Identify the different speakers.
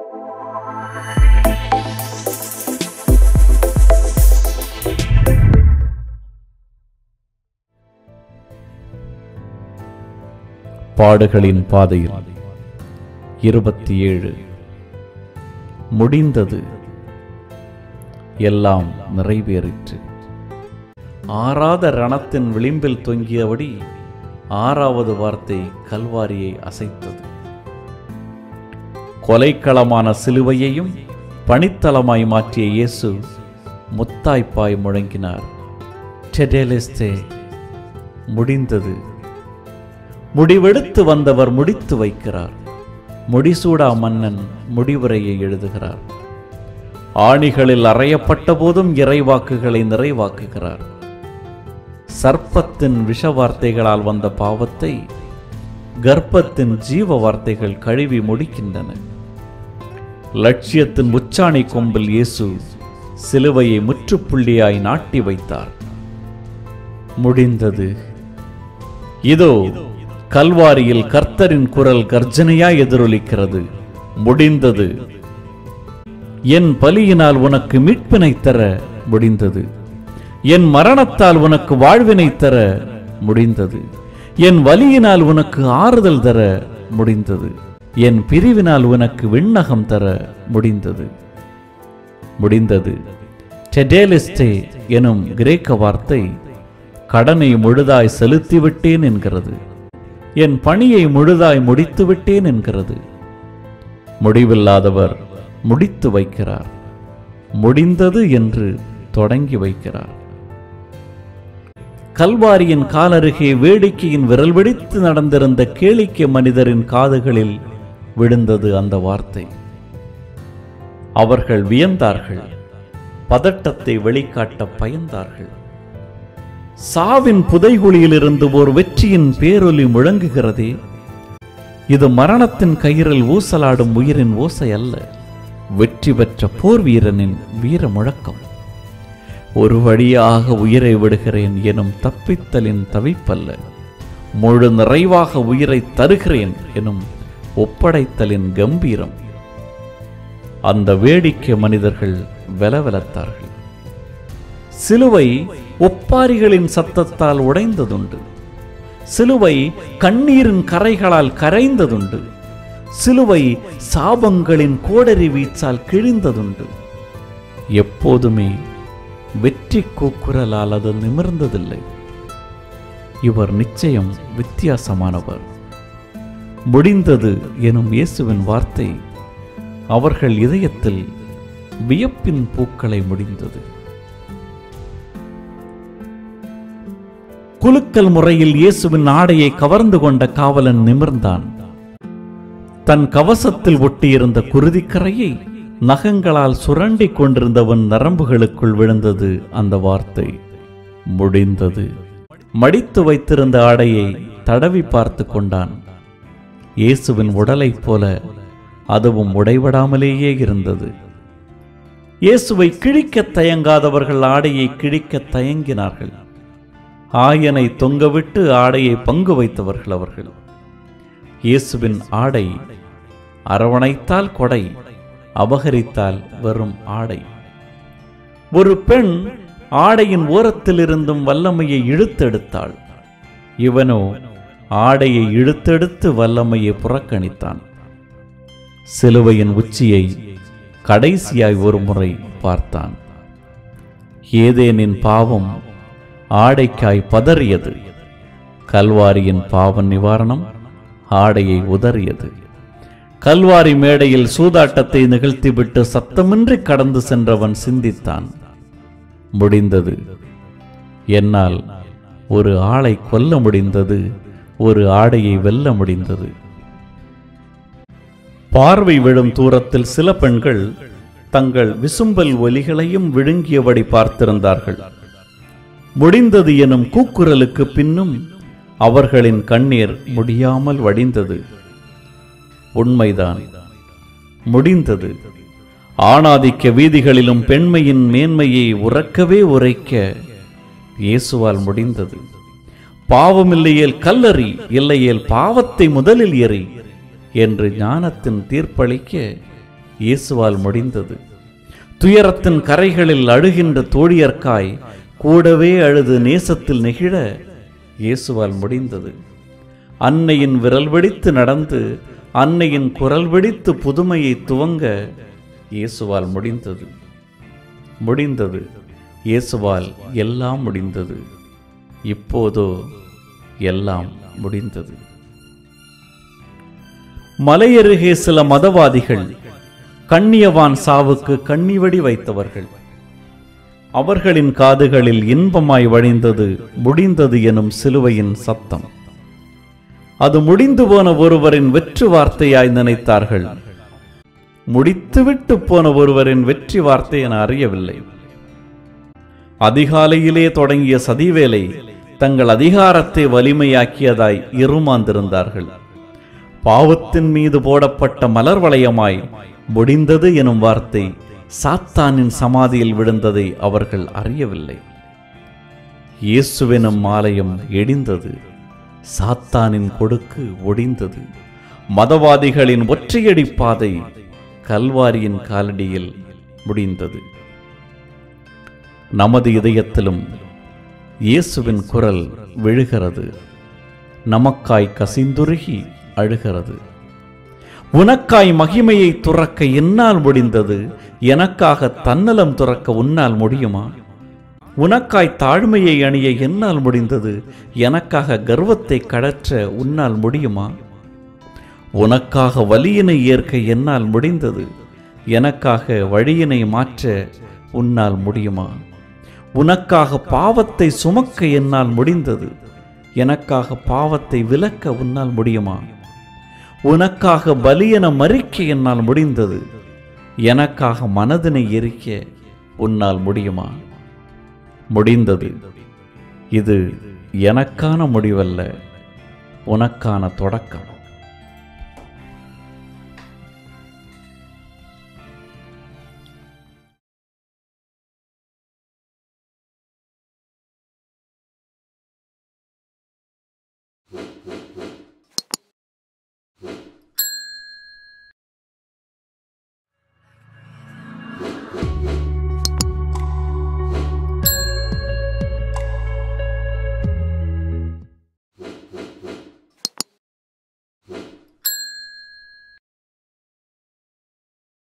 Speaker 1: பாடுகளின் பாதையில் இருபத்தி ஏழு முடிந்தது எல்லாம் நிறைவேறிற்று ஆறாத ரணத்தின் விளிம்பில் தொங்கியபடி ஆறாவது வார்த்தை கல்வாரியை அசைத்தது கொலைக்களமான சிலுவையையும் பணித்தளமாய் மாற்றிய இயேசு முத்தாய்ப்பாய் முழங்கினார் டெடேலெஸ்தே முடிந்தது முடிவெடுத்து வந்தவர் முடித்து வைக்கிறார் முடிசூடா மன்னன் முடிவுரையை எழுதுகிறார் ஆணிகளில் அறையப்பட்ட போதும் இறைவாக்குகளை நிறைவாக்குகிறார் சர்ப்பத்தின் விஷ வார்த்தைகளால் வந்த பாவத்தை கர்ப்பத்தின் ஜீவ வார்த்தைகள் கழுவி முடிக்கின்றன லட்சியத்தின் உச்சாணி கொம்பில் இயேசு சிலுவையை முற்றுப்புள்ளியாய் நாட்டி வைத்தார் முடிந்தது இதோ கல்வாரியில் கர்த்தரின் குரல் கர்ஜனையாய் எதிரொலிக்கிறது முடிந்தது என் பலியினால் உனக்கு மீட்பினை தர முடிந்தது என் மரணத்தால் உனக்கு வாழ்வினை தர முடிந்தது என் வலியினால் உனக்கு ஆறுதல் தர முடிந்தது என் பிரிவினால் உனக்கு விண்ணகம் தர முடிந்தது முடிந்தது டெடேலிஸ்டே எனும் கிரேக்க வார்த்தை கடனை முழுதாய் செலுத்திவிட்டேன் என்கிறது என் பணியை முழுதாய் முடித்து விட்டேன் என்கிறது முடிவில்லாதவர் முடித்து வைக்கிறார் முடிந்தது என்று தொடங்கி வைக்கிறார் கல்வாரியின் காலருகே வேடிக்கையின் விரல் வெடித்து நடந்திருந்த கேளிக்கை மனிதரின் காதுகளில் விழுந்தது அந்த வார்த்தை அவர்கள் வியந்தார்கள் பதட்டத்தை வெளிக்காட்ட பயந்தார்கள் சாவின் புதைகுழியிலிருந்து ஒரு வெற்றியின் பேரொலி முழங்குகிறதே இது மரணத்தின் கயிறில் ஊசலாடும் உயிரின் ஓசை அல்ல வெற்றி பெற்ற போர் வீரனின் வீர முழக்கம் ஒரு வழியாக உயிரை விடுகிறேன் எனும் தப்பித்தலின் தவிப்பல்ல முழு நிறைவாக உயிரை தருகிறேன் எனும் ஒப்படைத்தலின் கம்பீரம் அந்த வேடிக்கை மனிதர்கள் வெலவெலத்தார்கள் சிலுவை ஒப்பாரிகளின் சத்தத்தால் உடைந்ததுண்டு சிலுவை கண்ணீரின் கரைகளால் கரைந்ததுண்டு சிலுவை சாபங்களின் கோடரி வீச்சால் கிழிந்ததுண்டு எப்போதுமே வெற்றி கூக்குரலால் அது நிமிர்ந்ததில்லை இவர் நிச்சயம் வித்தியாசமானவர் முடிந்தது எனும் இயேசுவின் வார்த்தை அவர்கள் இதயத்தில் வியப்பின் பூக்களை முடிந்தது குலுக்கல் முறையில் இயேசுவின் ஆடையை கவர்ந்து கொண்ட காவலன் நிமிர்ந்தான் தன் கவசத்தில் ஒட்டியிருந்த குருதிக்கரையை நகங்களால் சுரண்டி கொண்டிருந்தவன் நரம்புகளுக்குள் விழுந்தது அந்த வார்த்தை முடிந்தது மடித்து வைத்திருந்த ஆடையை தடவி பார்த்து கொண்டான் இயேசுவின் உடலைப் போல அதுவும் உடைபடாமலேயே இருந்தது இயேசுவை கிழிக்கத் தயங்காதவர்கள் ஆடையை கிழிக்கத் தயங்கினார்கள் ஆயனை தொங்கவிட்டு ஆடையை பங்கு வைத்தவர்கள் அவர்கள் இயேசுவின் ஆடை அரவணைத்தால் கொடை அபகரித்தால் வெறும் ஆடை ஒரு பெண் ஆடையின் ஓரத்திலிருந்தும் வல்லமையை இழுத்தெடுத்தாள் இவனோ ஆடையை இழுத்தெடுத்து வல்லமையை புறக்கணித்தான் சிலுவையின் உச்சியை கடைசியாய் ஒரு முறை பார்த்தான் ஏதேனின் பாவம் ஆடைக்காய் பதறியது கல்வாரியின் பாவ நிவாரணம் ஆடையை உதறியது கல்வாரி மேடையில் சூதாட்டத்தை நிகழ்த்திவிட்டு சத்தமின்றி கடந்து சென்றவன் சிந்தித்தான் முடிந்தது என்னால் ஒரு ஆளை கொல்ல முடிந்தது ஒரு ஆடையை வெல்ல முடிந்தது பார்வை விழும் தூரத்தில் சில பெண்கள் தங்கள் விசும்பல் ஒலிகளையும் விழுங்கியபடி பார்த்திருந்தார்கள் முடிந்தது எனும் கூக்குரலுக்கு பின்னும் அவர்களின் கண்ணீர் முடியாமல் வடிந்தது உண்மைதான் முடிந்தது ஆணாதிக்க வீதிகளிலும் பெண்மையின் மேன்மையை உறக்கவே உரைக்க இயேசுவால் முடிந்தது பாவமில்லையேல் கல்லறி இல்லையேல் பாவத்தை முதலில் எறி என்று ஞானத்தின் தீர்ப்பளிக்க இயேசுவால் முடிந்தது துயரத்தின் கரைகளில் அழுகின்ற தோழியர்க்காய் கூடவே அழுது நேசத்தில் நெகிழ இயேசுவால் முடிந்தது அன்னையின் விரல் வெடித்து நடந்து அன்னையின் குரல் வெடித்து புதுமையை துவங்க இயேசுவால் முடிந்தது முடிந்தது இயேசுவால் எல்லாம் முடிந்தது இப்போதோ எல்லாம் முடிந்தது மலையருகே சில மதவாதிகள் கண்ணியவான் சாவுக்கு கண்ணிவடி வைத்தவர்கள் அவர்களின் காதுகளில் இன்பமாய் வழிந்தது முடிந்தது எனும் சிலுவையின் சத்தம் அது முடிந்து போன ஒருவரின் வெற்று வார்த்தையாய் நினைத்தார்கள் முடித்துவிட்டு போன ஒருவரின் வெற்றி வார்த்தை என அறியவில்லை அதிகாலையிலே தொடங்கிய சதிவேலை தங்கள் அதிகாரத்தை வலிமையாக்கியதாய் இருமாந்திருந்தார்கள் பாவத்தின் மீது போடப்பட்ட மலர் வளையமாய் முடிந்தது எனும் வார்த்தை சாத்தானின் சமாதியில் விழுந்ததை அவர்கள் அறியவில்லை இயேசுவெனும் ஆலயம் இடிந்தது சாத்தானின் கொடுக்கு ஒடிந்தது மதவாதிகளின் ஒற்றையடி பாதை கல்வாரியின் காலடியில் முடிந்தது நமது இதயத்திலும் இயேசுவின் குரல் விழுகிறது நமக்காய் கசிந்துருகி அழுகிறது உனக்காய் மகிமையை துறக்க என்னால் முடிந்தது எனக்காக தன்னலம் துறக்க உன்னால் முடியுமா உனக்காய் தாழ்மையை அணிய என்னால் முடிந்தது எனக்காக கர்வத்தை கடற்ற உன்னால் முடியுமா உனக்காக வலியினை ஏற்க என்னால் முடிந்தது எனக்காக வழியினை மாற்ற உன்னால் முடியுமா உனக்காக பாவத்தை சுமக்க என்னால் முடிந்தது எனக்காக பாவத்தை விலக்க உன்னால் முடியுமா உனக்காக பலியென மறிக்க என்னால் முடிந்தது எனக்காக மனதினை எரிக்க உன்னால் முடியுமா முடிந்தது இது எனக்கான முடிவல்ல உனக்கான தொடக்கம்